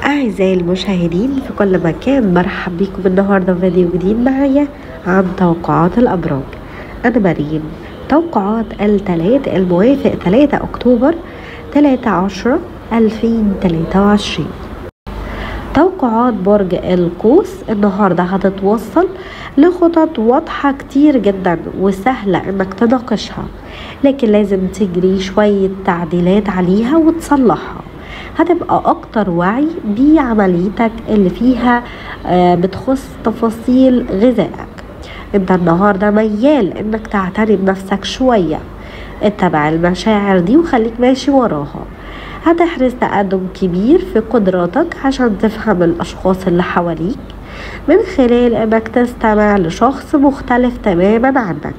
أعزائي المشاهدين في كل مكان مرحب بكم النهاردة في فيديو جديد معايا عن توقعات الأبراج أنا مريم توقعات الثلاث الموافق 3 أكتوبر 13 2023 توقعات برج القوس النهاردة هتتوصل لخطط واضحة كتير جدا وسهلة انك تناقشها لكن لازم تجري شوية تعديلات عليها وتصلحها هتبقى اكتر وعي بعمليتك اللي فيها آه، بتخص تفاصيل غذائك انت النهاردة ميال انك تعتني بنفسك شوية اتبع المشاعر دي وخليك ماشي وراها هتحرز تقدم كبير في قدراتك عشان تفهم الأشخاص اللي حواليك من خلال انك تستمع لشخص مختلف تماما عنك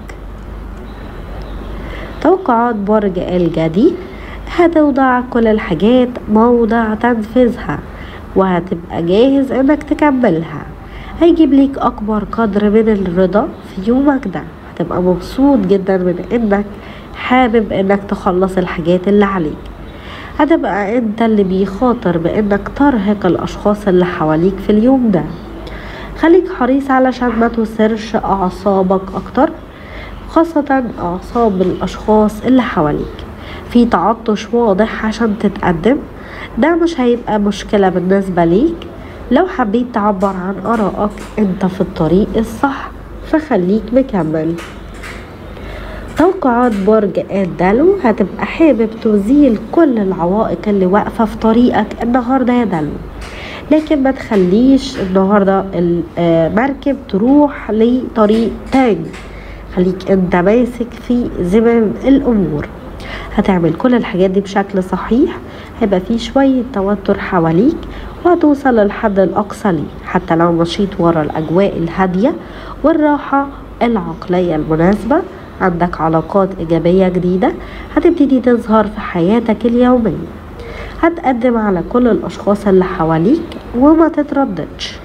توقعات برج الجدي هتوضع كل الحاجات موضع تنفيذها وهتبقى جاهز انك تكملها هيجيب ليك اكبر قدر من الرضا في يومك ده هتبقى مبسوط جدا من انك حابب انك تخلص الحاجات اللي عليك هتبقى انت اللي بيخاطر بانك ترهق الاشخاص اللي حواليك في اليوم ده خليك حريص علشان ما تثيرش اعصابك اكتر خاصة اعصاب الاشخاص اللي حواليك في تعطش واضح عشان تتقدم ده مش هيبقى مشكلة بالنسبة ليك لو حبيت تعبر عن آرائك انت في الطريق الصح فخليك مكمل توقعات برج الدلو هتبقى حابب تزيل كل العوائق اللي واقفة في طريقك النهاردة يا دلو لكن ما تخليش النهاردة المركب تروح لطريق تاني خليك انت ماسك في زمام الامور هتعمل كل الحاجات دي بشكل صحيح هيبقى في شوية توتر حواليك وهتوصل للحد الأقصى ليه حتى لو مشيت ورا الأجواء الهادية والراحة العقلية المناسبة عندك علاقات إيجابية جديدة هتبتدي تظهر في حياتك اليومية هتقدم على كل الأشخاص اللي حواليك وما تترددش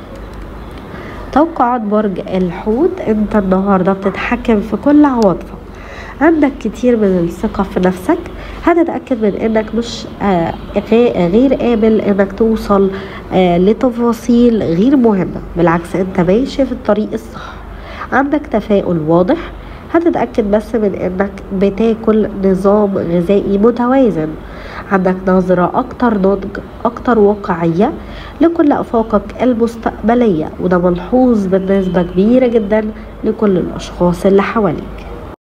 توقعات برج الحوت انت النهاردة بتتحكم في كل عواطفك عندك كتير من الثقة في نفسك هتتأكد من انك مش آه غير قابل انك توصل آه لتفاصيل غير مهمة بالعكس انت ماشي في الطريق الصح عندك تفاؤل واضح هتتأكد بس من انك بتاكل نظام غذائي متوازن عندك نظرة أكتر نضج أكتر واقعية لكل أفاقك المستقبلية وده ملحوظ بنسبة كبيرة جدا لكل الأشخاص اللي حواليك